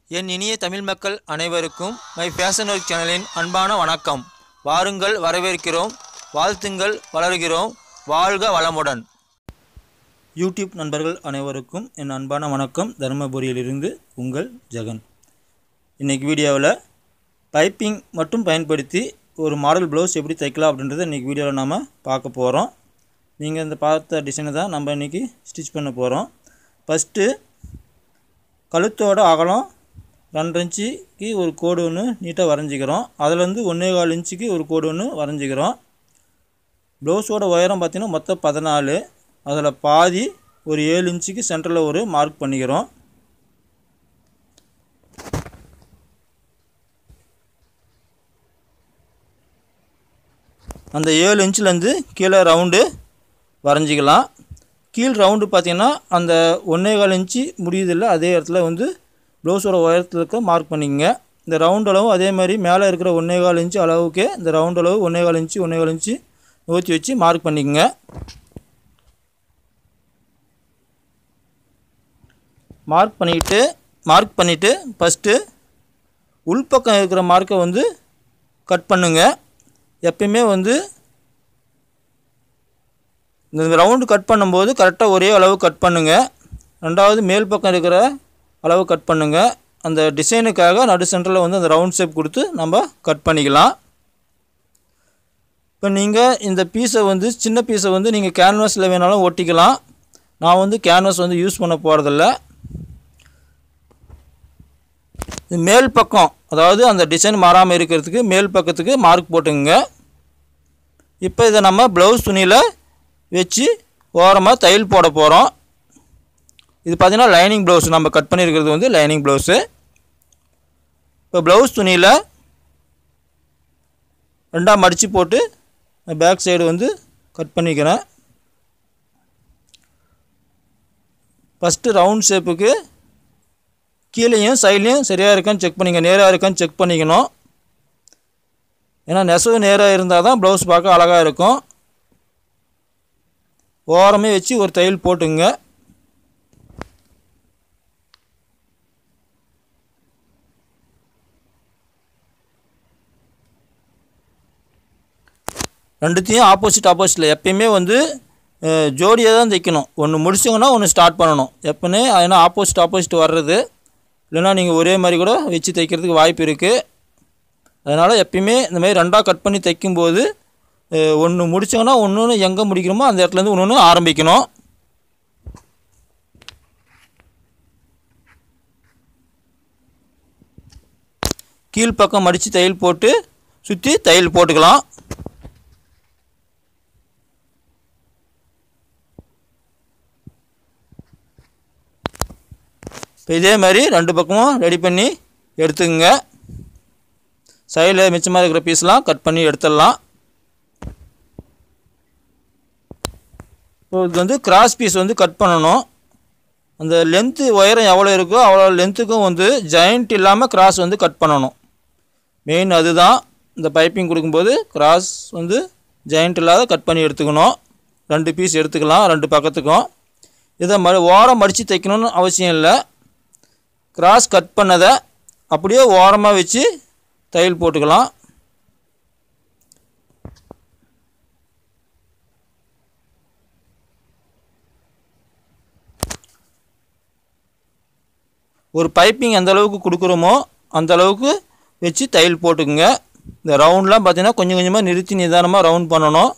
என் இனிய தமிழ் மக்கள் அனைவருக்கும் மை ஃபேஷன் ஒர்க் சேனலின் அன்பான வணக்கம் வாருங்கள் வரவேற்கிறோம் வாழ்த்துங்கள் வளர்கிறோம் வாழ்க வளமுடன் யூடியூப் நண்பர்கள் அனைவருக்கும் என் அன்பான வணக்கம் தருமபுரியிலிருந்து உங்கள் ஜெகன் இன்றைக்கி வீடியோவில் பைப்பிங் மட்டும் பயன்படுத்தி ஒரு மாடல் ப்ளவுஸ் எப்படி தைக்கலாம் அப்படின்றத இன்றைக்கி வீடியோவில் நாம் பார்க்க போகிறோம் நீங்கள் இந்த பார்த்த டிசைனை தான் நம்ம இன்றைக்கி ஸ்டிச் பண்ண போகிறோம் ஃபஸ்ட்டு கழுத்தோட அகலம் ரெண்டரை இன்ச்சுக்கு ஒரு கோடு ஒன்று நீட்டாக வரைஞ்சிக்கிறோம் அதுலேருந்து ஒன்றே கால் இன்ச்சுக்கு ஒரு கோடு ஒன்று வரைஞ்சிக்கிறோம் ப்ளவுஸோட உயரம் பார்த்திங்கன்னா மொத்தம் பதினாலு அதில் பாதி ஒரு ஏழு இன்ச்சுக்கு சென்டரில் ஒரு மார்க் பண்ணிக்கிறோம் அந்த ஏழு இன்ச்சிலேருந்து கீழே ரவுண்டு வரைஞ்சிக்கலாம் கீழ் ரவுண்டு பார்த்திங்கன்னா அந்த ஒன்றே கால் இன்ச்சு முடியுதில்ல அதே இடத்துல வந்து ப்ளவுஸோட உயரத்தில் இருக்க மார்க் பண்ணிக்கங்க இந்த ரவுண்ட் அளவும் அதே மாதிரி மேலே இருக்கிற ஒன்றே கால் இன்ச்சு அளவுக்கு இந்த ரவுண்ட் அளவு ஒன்றே கால் இன்ச்சு ஒன்றே கால் இன்ச்சு ஊற்றி வச்சு மார்க் பண்ணிக்கங்க மார்க் பண்ணிக்கிட்டு மார்க் பண்ணிவிட்டு ஃபஸ்ட்டு உள்பக்கம் இருக்கிற மார்க்கை வந்து கட் பண்ணுங்க எப்பயுமே வந்து இந்த ரவுண்டு கட் பண்ணும்போது கரெக்டாக ஒரே அளவு கட் பண்ணுங்கள் ரெண்டாவது மேல் பக்கம் இருக்கிற அளவு கட் பண்ணுங்கள் அந்த டிசைனுக்காக நடு சென்டரில் வந்து அந்த ரவுண்ட் ஷேப் கொடுத்து நம்ம கட் பண்ணிக்கலாம் இப்போ நீங்கள் இந்த பீஸை வந்து சின்ன பீஸை வந்து நீங்கள் கேன்வாஸில் வேணாலும் ஒட்டிக்கலாம் நான் வந்து கேன்வாஸ் வந்து யூஸ் பண்ண போகிறதில்ல இது மேல் பக்கம் அதாவது அந்த டிசைன் மாறாமல் இருக்கிறதுக்கு மேல் பக்கத்துக்கு மார்க் போட்டுங்க இப்போ இதை நம்ம ப்ளவுஸ் துணியில் வச்சு ஓரமாக தையல் போட போகிறோம் இது பார்த்திங்கன்னா லைனிங் ப்ளவுஸ் நம்ம கட் பண்ணியிருக்கிறது வந்து லைனிங் ப்ளவுஸு இப்போ ப்ளவுஸ் துணியில் ரெண்டாக மடித்து போட்டு பேக் சைடு வந்து கட் பண்ணிக்கிறேன் ஃபஸ்ட்டு ரவுண்ட் ஷேப்புக்கு கீழேயும் சைட்லேயும் சரியாக இருக்கான்னு செக் பண்ணிங்க நேராக இருக்கான்னு செக் பண்ணிக்கணும் ஏன்னா நெசவு நேராக இருந்தால் தான் ப்ளவுஸ் பார்க்க அழகாக இருக்கும் ஓரமே வச்சு ஒரு தையல் போட்டுங்க ரெண்டுத்தையும் ஆப்போசிட் ஆப்போசிட்டில் எப்பயுமே வந்து ஜோடியாக தான் தைக்கணும் ஒன்று முடிச்சோங்கன்னா ஒன்று ஸ்டார்ட் பண்ணணும் எப்போனே ஏன்னா ஆப்போசிட் ஆப்போசிட் வர்றது இல்லைன்னா நீங்கள் ஒரே மாதிரி கூட வச்சு தைக்கிறதுக்கு வாய்ப்பு இருக்குது அதனால் எப்பயுமே இந்த மாதிரி ரெண்டாக கட் பண்ணி தைக்கும்போது ஒன்று முடித்தோங்கன்னா ஒன்று ஒன்று எங்கே முடிக்கிறோமோ அந்த இடத்துலேருந்து ஒன்று ஒன்று ஆரம்பிக்கணும் கீழ்ப்பக்கம் மடித்து தையல் போட்டு சுற்றி தையல் போட்டுக்கலாம் இப்போ இதே மாதிரி ரெண்டு பக்கமும் ரெடி பண்ணி எடுத்துக்கங்க சைடில் மிச்சமாக இருக்கிற பீஸ்லாம் கட் பண்ணி எடுத்துடலாம் இப்போ இது வந்து கிராஸ் பீஸ் வந்து கட் பண்ணணும் அந்த லென்த்து உயரம் எவ்வளோ இருக்கோ அவ்வளோ லென்த்துக்கும் வந்து ஜாயிண்ட் இல்லாமல் கிராஸ் வந்து கட் பண்ணணும் மெயின் அதுதான் இந்த பைப்பிங் கொடுக்கும்போது கிராஸ் வந்து ஜாயிண்ட் இல்லாத கட் பண்ணி எடுத்துக்கணும் ரெண்டு பீஸ் எடுத்துக்கலாம் ரெண்டு பக்கத்துக்கும் இதை ம ஓரம் மடித்து தைக்கணும்னு அவசியம் இல்லை கிராஸ் கட் பண்ணதை அப்படியே ஓரமாக வச்சு தையல் போட்டுக்கலாம் ஒரு பைப்பிங் எந்த அளவுக்கு கொடுக்குறோமோ அந்த அளவுக்கு வச்சு தையல் போட்டுக்குங்க இந்த ரவுண்ட்லாம் பார்த்தீங்கன்னா கொஞ்சம் கொஞ்சமாக நிறுத்தி நிதானமாக ரவுண்ட் பண்ணணும்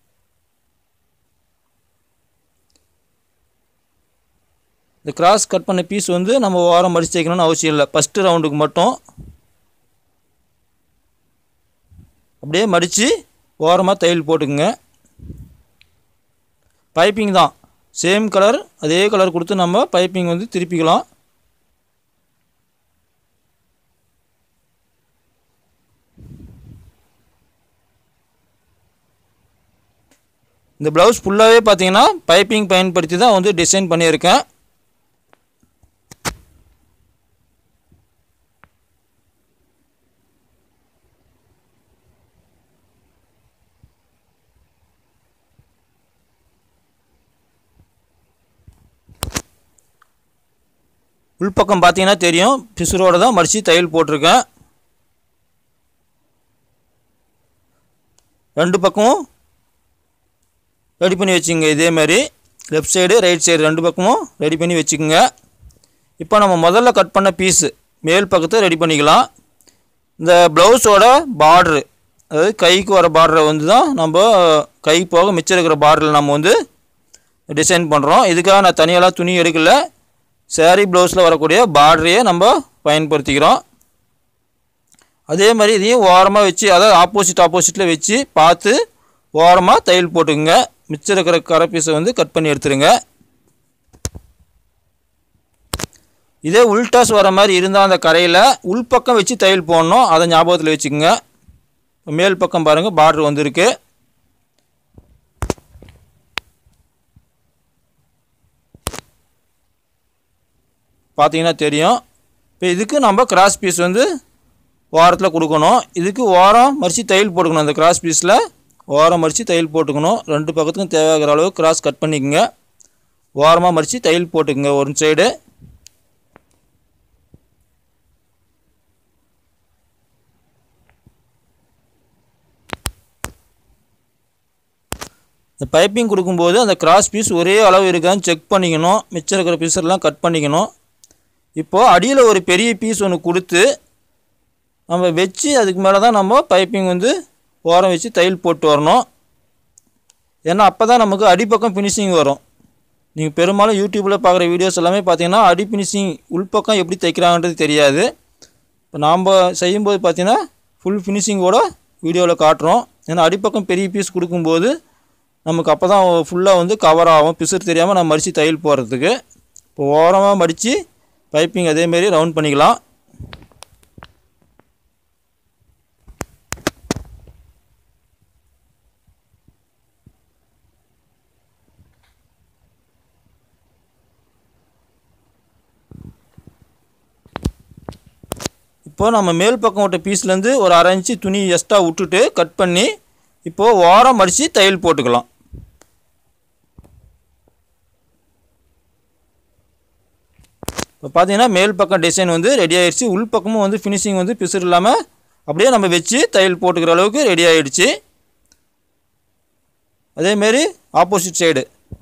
இந்த கிராஸ் கட் பண்ண பீஸ் வந்து நம்ம ஓரம் மடித்து தைக்கணும்னு அவசியம் இல்லை ஃபஸ்ட்டு ரவுண்டுக்கு மட்டும் அப்படியே மடித்து ஓரமாக தையல் போட்டுக்குங்க பைப்பிங் தான் சேம் கலர் அதே கலர் கொடுத்து நம்ம பைப்பிங் வந்து திருப்பிக்கலாம் இந்த ப்ளவுஸ் ஃபுல்லாகவே பார்த்தீங்கன்னா பைப்பிங் பயன்படுத்தி தான் வந்து டிசைன் பண்ணியிருக்கேன் உள்பக்கம் பார்த்தீங்கன்னா தெரியும் பிசுரோட தான் மடித்து தையல் போட்டிருக்கேன் ரெண்டு பக்கமும் ரெடி பண்ணி வச்சுங்க இதே மாதிரி லெஃப்ட் சைடு ரைட் சைடு ரெண்டு பக்கமும் ரெடி பண்ணி வச்சுக்கோங்க இப்போ நம்ம முதல்ல கட் பண்ண பீஸு மேல் பக்கத்தை ரெடி பண்ணிக்கலாம் இந்த ப்ளவுஸோட பார்ட்ரு அதாவது கைக்கு வர பார்டரை வந்து தான் நம்ம கை போக மிச்சம் இருக்கிற பார்டரில் நம்ம வந்து டிசைன் பண்ணுறோம் இதுக்காக நான் தனியாலாம் துணி எடுக்கல saree ப்ளவுஸில் வரக்கூடிய பார்டரையே நம்ம பயன்படுத்திக்கிறோம் அதே மாதிரி இதையும் ஓரமாக வச்சு அதாவது ஆப்போசிட் ஆப்போசிட்டில் வச்சு பார்த்து ஓரமாக தையல் போட்டுக்குங்க மிச்சம் இருக்கிற கரை பீஸை வந்து கட் பண்ணி எடுத்துருங்க இதே உள்டாஸ் வர மாதிரி இருந்தால் அந்த கரையில் உள்பக்கம் வச்சு தையல் போடணும் அதை ஞாபகத்தில் வச்சுக்கோங்க மேல் பக்கம் பாருங்கள் பார்டர் வந்திருக்கு பார்த்தீங்கன்னா தெரியும் இப்போ இதுக்கு நம்ம கிராஸ் பீஸ் வந்து ஓரத்தில் கொடுக்கணும் இதுக்கு ஓரம் மறித்து தையல் போட்டுக்கணும் அந்த கிராஸ் பீஸில் ஓரம் மறித்து தையல் போட்டுக்கணும் ரெண்டு பக்கத்துக்கும் தேவையாகிற அளவு கிராஸ் கட் பண்ணிக்கோங்க ஓரமாக மறித்து தையல் போட்டுக்கோங்க ஒரு சைடு இந்த பைப்பிங் கொடுக்கும்போது அந்த கிராஸ் பீஸ் ஒரே அளவு இருக்கான்னு செக் பண்ணிக்கணும் மிச்சம் இருக்கிற பீஸெல்லாம் கட் பண்ணிக்கணும் இப்போது அடியில் ஒரு பெரிய பீஸ் ஒன்று கொடுத்து நம்ம வச்சு அதுக்கு மேலே தான் நம்ம பைப்பிங் வந்து ஓரம் வச்சு தையல் போட்டு வரணும் ஏன்னா அப்போ தான் நமக்கு அடிப்பக்கம் ஃபினிஷிங் வரும் நீங்கள் பெரும்பாலும் யூடியூப்பில் பார்க்குற வீடியோஸ் எல்லாமே பார்த்தீங்கன்னா அடி ஃபினிஷிங் உள்பக்கம் எப்படி தைக்கிறாங்கன்றது தெரியாது இப்போ நாம் செய்யும்போது பார்த்தீங்கன்னா ஃபுல் ஃபினிஷிங்கோட வீடியோவில் காட்டுறோம் ஏன்னா அடிப்பக்கம் பெரிய பீஸ் கொடுக்கும்போது நமக்கு அப்போ தான் ஃபுல்லாக வந்து கவர் ஆகும் பிசுறு தெரியாமல் நம்ம மடித்து தையல் போடுறதுக்கு இப்போ ஓரமாக மடித்து பைப்பிங் அதேமாரி ரவுண்ட் பண்ணிக்கலாம் இப்போ நம்ம மேல் பக்கம் விட்ட பீஸ்லேருந்து ஒரு அரை இன்ச்சு துணி எக்ஸ்ட்ரா விட்டுட்டு கட் பண்ணி இப்போது ஓரம் மடித்து தையல் போட்டுக்கலாம் இப்போ பார்த்தீங்கன்னா மேல் பக்கம் டிசைன் வந்து ரெடி ஆயிடுச்சு உள் பக்கமும் வந்து ஃபினிஷிங் வந்து பிசுறு இல்லாமல் அப்படியே நம்ம வச்சு தையல் போட்டுக்கிற அளவுக்கு ரெடி ஆயிடுச்சு அதேமாரி ஆப்போசிட் சைடு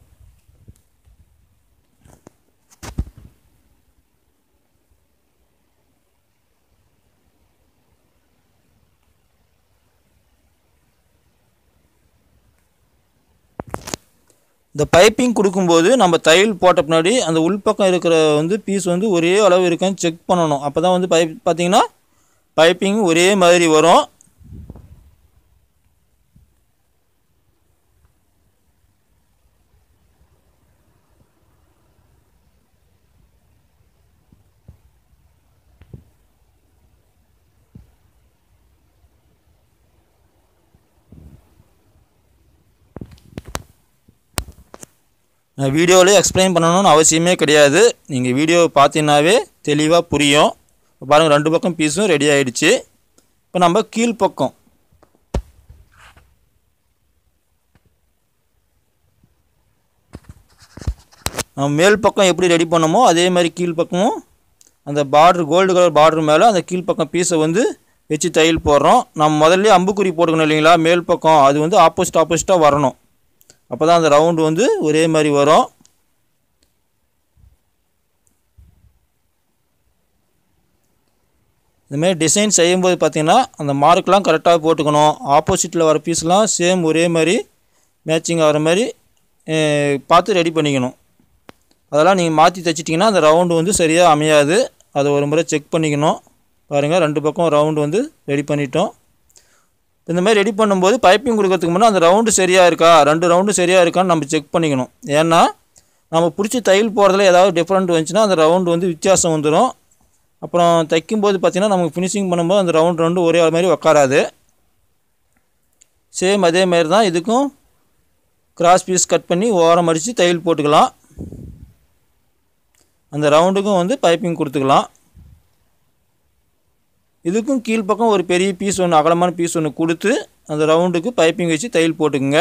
இந்த பைப்பிங் கொடுக்கும்போது நம்ம தையல் போட்ட பின்னாடி அந்த உள்பக்கம் இருக்கிற வந்து பீஸ் வந்து ஒரே அளவு இருக்கான்னு செக் பண்ணணும் அப்போ தான் வந்து பைப் பார்த்தீங்கன்னா பைப்பிங் ஒரே மாதிரி வரும் நான் வீடியோவிலே எக்ஸ்பிளைன் பண்ணணும்னு அவசியமே கிடையாது நீங்கள் வீடியோ பார்த்தீங்கன்னாவே தெளிவாக புரியும் இப்போ பாருங்கள் ரெண்டு பக்கம் பீஸும் ரெடி ஆயிடுச்சு இப்போ நம்ம கீழ்ப்பக்கம் நம்ம மேல் பக்கம் எப்படி ரெடி பண்ணமோ அதே மாதிரி கீழ்ப்பக்கமும் அந்த பார்ட்ரு கோல்டு கலர் பார்ட்ரு மேலே அந்த கீழ்ப்பக்கம் பீஸை வந்து வச்சு தையல் போடுறோம் நம்ம முதல்ல அம்புக்குறி போட்டுக்கணும் இல்லைங்களா மேல் பக்கம் அது வந்து ஆப்போசிட் ஆப்போசிட்டாக வரணும் அப்போ தான் அந்த ரவுண்டு வந்து ஒரே மாதிரி வரும் இந்தமாரி டிசைன் செய்யும்போது பார்த்தீங்கன்னா அந்த மார்க்லாம் கரெக்டாக போட்டுக்கணும் ஆப்போசிட்டில் வர பீஸ்லாம் சேம் ஒரே மாதிரி மேட்சிங் ஆகிற மாதிரி அஹ், பார்த்து ரெடி பண்ணிக்கணும் அதெல்லாம் நீங்கள் மாற்றி தைச்சிட்டிங்கன்னா அந்த ரவுண்டு வந்து சரியாக அமையாது அதை ஒரு முறை செக் பண்ணிக்கணும் பாருங்கள் ரெண்டு பக்கம் ரவுண்டு வந்து ரெடி பண்ணிட்டோம் இந்த மாதிரி ரெடி பண்ணும்போது பைப்பிங் கொடுக்கறதுக்கு முன்னே அந்த ரவுண்டு சரியாக இருக்கா ரெண்டு ரவுண்டு சரியாக இருக்கான்னு நம்ம செக் பண்ணிக்கணும் ஏன்னா நம்ம பிடிச்சி தையல் போகிறதுல ஏதாவது டிஃப்ரெண்ட் வந்துச்சுன்னா அந்த ரவுண்டு வந்து வித்தியாசம் வந்துடும் அப்புறம் தைக்கும்போது பார்த்திங்கன்னா நமக்கு ஃபினிஷிங் பண்ணும்போது அந்த ரவுண்ட் ரவுண்டு ஒரே மாதிரி உக்காராது சேம் அதே மாதிரி தான் இதுக்கும் கிராஸ் பீஸ் கட் பண்ணி ஓரம் அடித்து தையல் போட்டுக்கலாம் அந்த ரவுண்டுக்கும் வந்து பைப்பிங் கொடுத்துக்கலாம் இதுக்கும் கீழ்ப்பக்கம் ஒரு பெரிய பீஸ் ஒன்று அகலமான பீஸ் ஒன்று கொடுத்து அந்த ரவுண்டுக்கு பைப்பிங் வச்சு தையல் போட்டுக்குங்க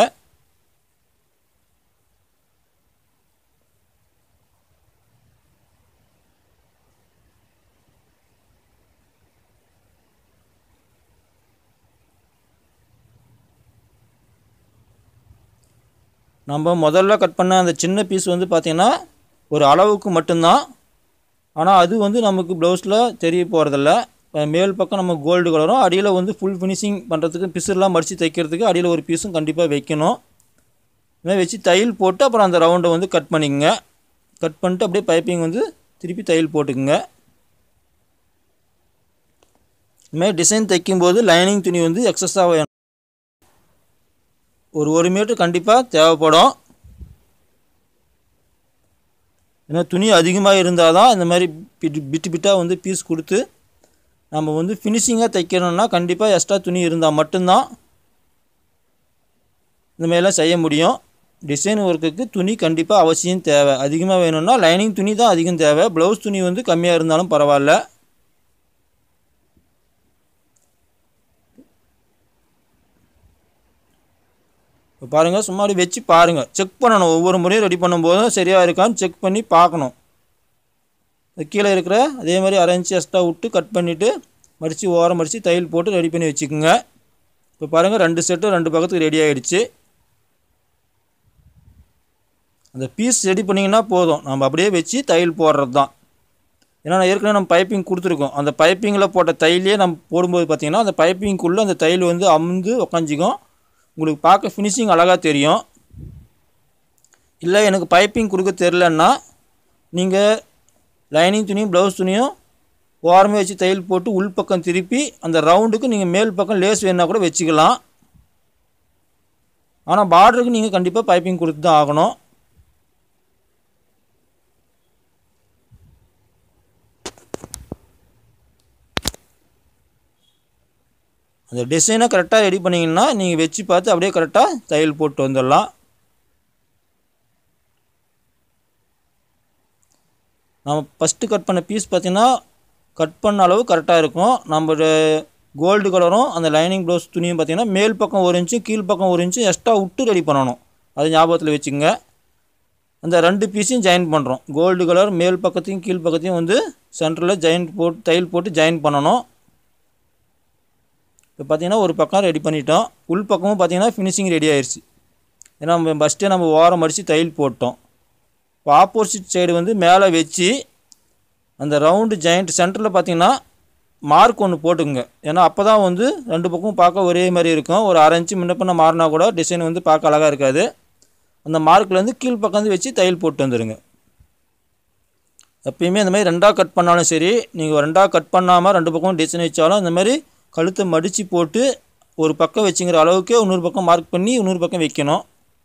நம்ம முதல்ல கட் பண்ண அந்த சின்ன பீஸ் வந்து பார்த்திங்கன்னா ஒரு அளவுக்கு மட்டும்தான் ஆனால் அது வந்து நமக்கு ப்ளவுஸில் தெரிய போகிறதில்ல மேல் பக்கம் நம்ம கோல்டு கலரும் அடியில் வந்து ஃபுல் ஃபினிஷிங் பண்ணுறதுக்கு பிசுலாம் மடித்து தைக்கிறதுக்கு அடியில் ஒரு பீஸும் கண்டிப்பாக வைக்கணும் இதுமாதிரி வச்சு தையல் போட்டு அப்புறம் அந்த ரவுண்டை வந்து கட் பண்ணிக்கங்க கட் பண்ணிட்டு அப்படியே பைப்பிங் வந்து திருப்பி தையல் போட்டுக்குங்க இதுமாதிரி டிசைன் தைக்கும்போது லைனிங் துணி வந்து எக்ஸஸாக வேணும் ஒரு ஒரு மீட்டர் கண்டிப்பாக தேவைப்படும் ஏன்னா துணி அதிகமாக இருந்தால் தான் இந்த மாதிரி பிட்டு பிட்டு பிட்டாக வந்து பீஸ் கொடுத்து நம்ம வந்து ஃபினிஷிங்காக தைக்கணும்னா கண்டிப்பாக எக்ஸ்ட்ரா துணி இருந்தால் மட்டும்தான் இந்த மாதிரிலாம் செய்ய முடியும் டிசைன் ஒர்க்குக்கு துணி கண்டிப்பாக அவசியம் தேவை அதிகமாக வேணும்னா லைனிங் துணி தான் அதிகம் தேவை ப்ளவுஸ் துணி வந்து கம்மியாக இருந்தாலும் பரவாயில்ல இப்போ பாருங்கள் சும்மா அப்படி வச்சு பாருங்கள் செக் பண்ணணும் ஒவ்வொரு முறையும் ரெடி பண்ணும்போதும் சரியாக இருக்கான்னு செக் பண்ணி பார்க்கணும் அது கீழே இருக்கிற அதே மாதிரி அரை இன்ச்சு எக்ஸ்ட்ரா விட்டு கட் பண்ணிவிட்டு மடித்து ஓரம் மடித்து தையல் போட்டு ரெடி பண்ணி வச்சுக்கோங்க இப்போ பாருங்கள் ரெண்டு செட்டும் ரெண்டு பக்கத்துக்கு ரெடி ஆகிடுச்சு அந்த பீஸ் ரெடி பண்ணிங்கன்னா போதும் நம்ம அப்படியே வச்சு தையல் போடுறது தான் ஏன்னா நான் ஏற்கனவே நம்ம பைப்பிங் கொடுத்துருக்கோம் அந்த பைப்பிங்கில் போட்ட தையலே நம்ம போடும்போது பார்த்திங்கன்னா அந்த பைப்பிங்குள்ளே அந்த தையல் வந்து அமுந்து உக்காஞ்சிக்கும் உங்களுக்கு பார்க்க ஃபினிஷிங் அழகாக தெரியும் இல்லை எனக்கு பைப்பிங் கொடுக்க தெரிலன்னா நீங்கள் லைனிங் துணியும் ப்ளவுஸ் துணியும் ஓரமே வச்சு தையல் போட்டு உள் பக்கம் திருப்பி அந்த ரவுண்டுக்கு நீங்கள் மேல் பக்கம் லேஸ் வேணால் கூட வச்சுக்கலாம் ஆனால் பார்டருக்கு நீங்கள் கண்டிப்பாக பைப்பிங் கொடுத்து தான் ஆகணும் அந்த டிசைனை கரெக்டாக ரெடி பண்ணிங்கன்னா நீங்கள் வச்சு பார்த்து அப்படியே கரெக்டாக தையல் போட்டு வந்துடலாம் நம்ம ஃபஸ்ட்டு கட் பண்ண பீஸ் பார்த்திங்கன்னா கட் பண்ண அளவு கரெக்டாக இருக்கும் நம்ம கோல்டு கலரும் அந்த லைனிங் ப்ளவுஸ் துணியும் பார்த்திங்கன்னா மேல் பக்கம் ஒரு இன்ச்சு கீழ் பக்கம் ஒரு இன்ச்சு எக்ஸ்ட்ரா விட்டு ரெடி பண்ணணும் அது ஞாபகத்தில் வச்சுங்க அந்த ரெண்டு பீஸையும் ஜாயின் பண்ணுறோம் கோல்டு கலர் மேல் பக்கத்தையும் கீழ் பக்கத்தையும் வந்து சென்டரில் ஜாயின் போட்டு தையல் போட்டு ஜாயின் பண்ணணும் இப்போ பார்த்தீங்கன்னா ஒரு பக்கம் ரெடி பண்ணிட்டோம் உள் பக்கமும் பார்த்தீங்கன்னா ஃபினிஷிங் ரெடி ஆயிடுச்சு ஏன்னா நம்ம ஃபஸ்ட்டே நம்ம ஓரம் அடித்து தையல் போட்டோம் இப்போ ஆப்போசிட் சைடு வந்து மேலே வச்சு அந்த ரவுண்டு ஜாயிண்ட் சென்டரில் பார்த்தீங்கன்னா மார்க் ஒன்று போட்டுக்குங்க ஏன்னா அப்போ தான் வந்து ரெண்டு பக்கமும் பார்க்க ஒரே மாதிரி இருக்கும் ஒரு அரை இன்ச்சு முன்ன பின்ன மாறினா கூட டிசைன் வந்து பார்க்க அழகாக இருக்காது அந்த மார்க்லேருந்து கீழ் பக்கம் வந்து வச்சு தையல் போட்டு வந்துடுங்க எப்பயுமே இந்த மாதிரி ரெண்டாக கட் பண்ணாலும் சரி நீங்கள் ரெண்டாக கட் பண்ணாமல் ரெண்டு பக்கம் டிசைன் வச்சாலும் இந்த மாதிரி கழுத்தை மடித்து போட்டு ஒரு பக்கம் வச்சுங்கிற அளவுக்கே இன்னொரு பக்கம் மார்க் பண்ணி இன்னொரு பக்கம் வைக்கணும்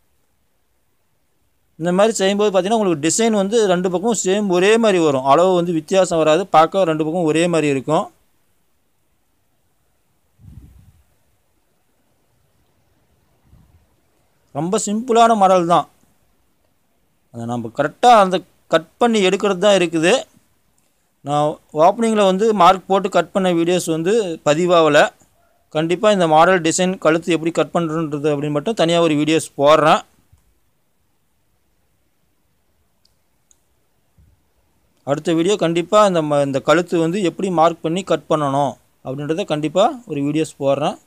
இந்த மாதிரி செய்யும்போது பார்த்தீங்கன்னா உங்களுக்கு டிசைன் வந்து ரெண்டு பக்கமும் சேம் ஒரே மாதிரி வரும் அளவு வந்து வித்தியாசம் வராது பார்க்க ரெண்டு பக்கம் ஒரே மாதிரி இருக்கும் ரொம்ப சிம்பிளான மாடல் தான் அதை நம்ம கரெக்டாக அந்த கட் பண்ணி எடுக்கிறது தான் இருக்குது நான் ஓப்பனிங்கில் வந்து மார்க் போட்டு கட் பண்ண வீடியோஸ் வந்து பதிவாகலை கண்டிப்பாக இந்த மாடல் டிசைன் கழுத்து எப்படி கட் பண்ணுறது அப்படின்னு மட்டும் தனியாக ஒரு வீடியோஸ் போடுறேன் அடுத்த வீடியோ கண்டிப்பாக இந்த ம இந்த கழுத்து வந்து எப்படி மார்க் பண்ணி கட் பண்ணணும் அப்படின்றத கண்டிப்பாக ஒரு வீடியோஸ் போடுறேன்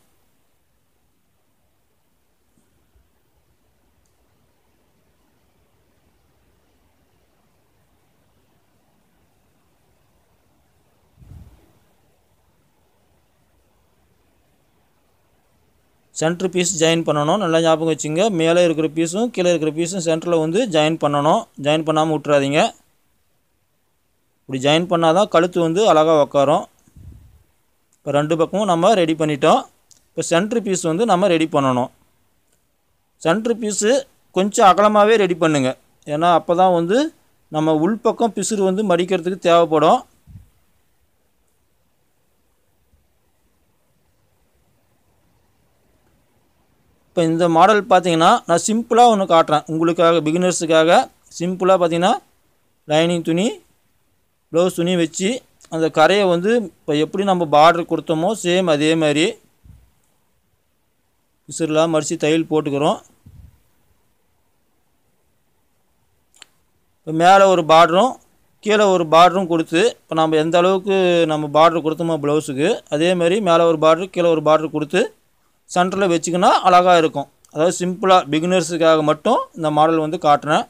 சென்ட்ரு பீஸ் ஜாயின் பண்ணணும் நல்லா ஞாபகம் வச்சுங்க மேலே இருக்கிற பீஸும் கீழே இருக்கிற பீஸும் சென்டரில் வந்து ஜாயின் பண்ணணும் ஜாயின் பண்ணாமல் விட்றாதீங்க இப்படி ஜாயின் பண்ணால் தான் கழுத்து வந்து அழகாக உக்காரும் இப்போ ரெண்டு பக்கமும் நம்ம ரெடி பண்ணிட்டோம் இப்போ சென்ட்ரு பீஸ் வந்து நம்ம ரெடி பண்ணணும் சென்ட்ரு பீஸு கொஞ்சம் அகலமாகவே ரெடி பண்ணுங்கள் ஏன்னா அப்போ தான் வந்து நம்ம உள்பக்கம் பிசுறு வந்து மடிக்கிறதுக்கு தேவைப்படும் இப்போ இந்த மாடல் பார்த்தீங்கன்னா நான் சிம்பிளாக ஒன்று காட்டுறேன் உங்களுக்காக பிகினர்ஸுக்காக சிம்பிளாக பார்த்தீங்கன்னா லைனிங் துணி ப்ளவுஸ் துணி வச்சு அந்த கரையை வந்து இப்போ எப்படி நம்ம பார்டர் கொடுத்தோமோ சேம் அதே மாதிரி விசிறலாம் மடித்து தையல் போட்டுக்கிறோம் இப்போ மேலே ஒரு பார்டரும் கீழே ஒரு பார்டரும் கொடுத்து இப்போ நம்ம எந்த அளவுக்கு நம்ம பார்டர் கொடுத்தோமோ ப்ளவுஸுக்கு அதே மாதிரி மேலே ஒரு பார்டர் கீழே ஒரு பார்டர் கொடுத்து சென்டரில் வச்சுக்கினா அழகாக இருக்கும் அதாவது சிம்பிளாக பிகினர்ஸுக்காக மட்டும் இந்த மாடல் வந்து காட்டுறேன்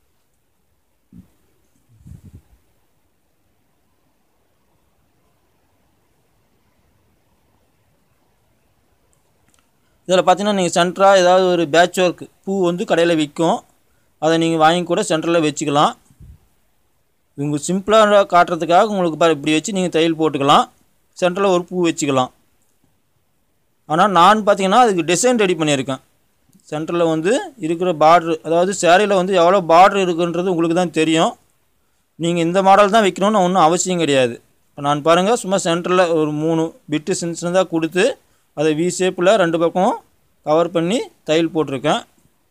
இதில் பார்த்தீங்கன்னா நீங்கள் சென்டராக ஏதாவது ஒரு பேட்ச் ஒர்க் பூ வந்து கடையில் விற்கும் அதை நீங்கள் வாங்கி கூட சென்டரில் வச்சுக்கலாம் உங்களுக்கு சிம்பிளாக காட்டுறதுக்காக உங்களுக்கு பாரு இப்படி வச்சு நீங்கள் தையல் போட்டுக்கலாம் சென்டரில் ஒரு பூ வச்சுக்கலாம் ஆனால் நான் பார்த்தீங்கன்னா அதுக்கு டிசைன் ரெடி பண்ணியிருக்கேன் சென்டரில் வந்து இருக்கிற பார்ட்ரு அதாவது சேரீயில் வந்து எவ்வளோ பார்ட்ரு இருக்குன்றது உங்களுக்கு தான் தெரியும் நீங்கள் இந்த மாடல் தான் வைக்கணும்னு ஒன்றும் அவசியம் கிடையாது இப்போ நான் பாருங்கள் சும்மா சென்டரில் ஒரு மூணு பிட்டு சின்ன சின்னதாக கொடுத்து அதை வி ஷேப்பில் ரெண்டு பக்கம் கவர் பண்ணி தையல் போட்டிருக்கேன்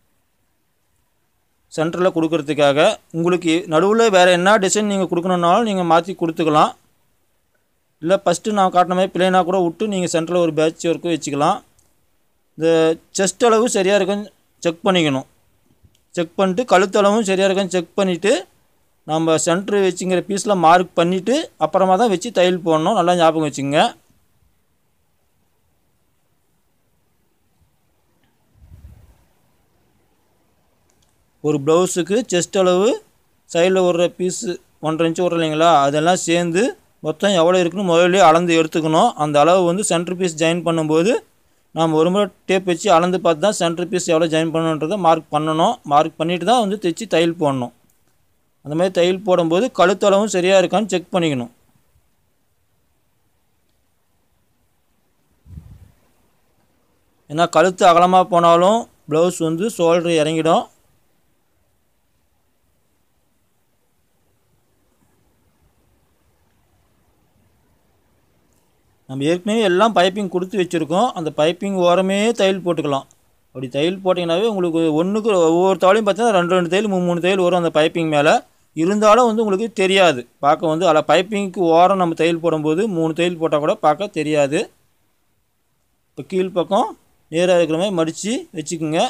சென்டரில் கொடுக்கறதுக்காக உங்களுக்கு நடுவில் வேறு என்ன டிசைன் நீங்கள் கொடுக்கணுன்னாலும் நீங்கள் மாற்றி கொடுத்துக்கலாம் இல்லை ஃபஸ்ட்டு நான் காட்டின மாதிரி பிளேனாக கூட விட்டு நீங்கள் சென்டரில் ஒரு பேட்ச் ஒர்க்கு வச்சுக்கலாம் இந்த செஸ்ட் அளவு சரியாக இருக்குன்னு செக் பண்ணிக்கணும் செக் பண்ணிட்டு கழுத்தளவும் சரியாக இருக்கான்னு செக் பண்ணிவிட்டு நம்ம சென்ட்ரு வச்சுங்கிற பீஸில் மார்க் பண்ணிவிட்டு அப்புறமா தான் வச்சு தையல் போடணும் நல்லா ஞாபகம் வச்சுங்க ஒரு ப்ளவுஸுக்கு செஸ்ட் அளவு சைடில் விடுற பீஸு ஒன்றரை இன்ச்சு விட்ற இல்லைங்களா அதெல்லாம் சேர்ந்து மொத்தம் எவ்வளோ இருக்குன்னு முதல்ல அளந்து எடுத்துக்கணும் அந்த அளவு வந்து சென்டர் பீஸ் ஜாயின் பண்ணும்போது நாம் ஒரு முறை டேப் வச்சு அளந்து பார்த்து தான் சென்டர் பீஸ் எவ்வளோ ஜாயின் பண்ணணுன்றதை மார்க் பண்ணணும் மார்க் பண்ணிவிட்டு தான் வந்து தைச்சி தையல் போடணும் அந்த மாதிரி தையல் போடும்போது கழுத்தளவும் சரியாக இருக்கான்னு செக் பண்ணிக்கணும் ஏன்னா கழுத்து அகலமாக போனாலும் ப்ளவுஸ் வந்து ஷோல்ட்ரு இறங்கிடும் நம்ம ஏற்கனவே எல்லாம் பைப்பிங் கொடுத்து வச்சுருக்கோம் அந்த பைப்பிங் ஓரமே தையல் போட்டுக்கலாம் அப்படி தையல் போட்டிங்கனாவே உங்களுக்கு ஒன்றுக்கு ஒவ்வொரு தாளையும் பார்த்தீங்கன்னா ரெண்டு ரெண்டு தையல் மூணு மூணு தையல் வரும் அந்த பைப்பிங் மேலே இருந்தாலும் வந்து உங்களுக்கு தெரியாது பார்க்க வந்து அதில் பைப்பிங்க்கு ஓரம் நம்ம தையல் போடும்போது மூணு தையல் போட்டால் கூட பார்க்க தெரியாது இப்போ கீழ்ப்பக்கம் நேராக இருக்கிற மாதிரி மடித்து வச்சுக்கோங்க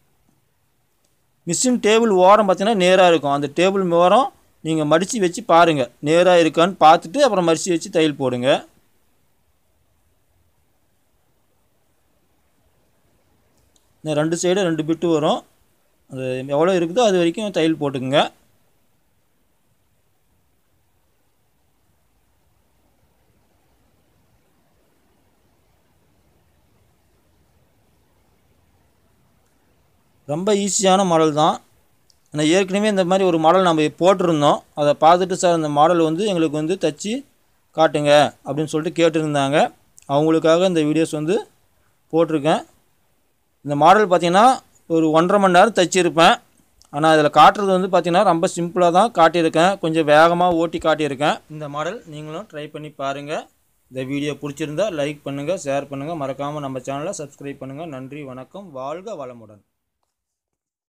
மிஷின் டேபிள் ஓரம் பார்த்தீங்கன்னா நேராக இருக்கும் அந்த டேபிள் ஓரம் நீங்கள் மடித்து வச்சு பாருங்கள் நேராக இருக்கான்னு பார்த்துட்டு அப்புறம் மடித்து வச்சு தையல் போடுங்க இந்த ரெண்டு சைடு ரெண்டு பிட்டு வரும் அது எவ்வளோ இருக்குதோ அது வரைக்கும் தையல் போட்டுக்குங்க ரொம்ப ஈஸியான மாடல் தான் ஆனால் ஏற்கனவே இந்த மாதிரி ஒரு மாடல் நம்ம போட்டிருந்தோம் அதை பார்த்துட்டு சார் இந்த மாடல் வந்து எங்களுக்கு வந்து தச்சு காட்டுங்க அப்படின்னு சொல்லிட்டு கேட்டிருந்தாங்க அவங்களுக்காக இந்த வீடியோஸ் வந்து போட்டிருக்கேன் இந்த மாடல் பார்த்திங்கன்னா ஒரு ஒன்றரை மணி நேரம் தைச்சிருப்பேன் ஆனால் இதில் காட்டுறது வந்து பார்த்திங்கன்னா ரொம்ப சிம்பிளாக தான் காட்டியிருக்கேன் கொஞ்சம் வேகமாக ஓட்டி காட்டியிருக்கேன் இந்த மாடல் நீங்களும் ட்ரை பண்ணி பாருங்கள் இந்த வீடியோ பிடிச்சிருந்தா லைக் பண்ணுங்கள் ஷேர் பண்ணுங்கள் மறக்காமல் நம்ம சேனலை சப்ஸ்கிரைப் பண்ணுங்கள் நன்றி வணக்கம் வாழ்க வளமுடன்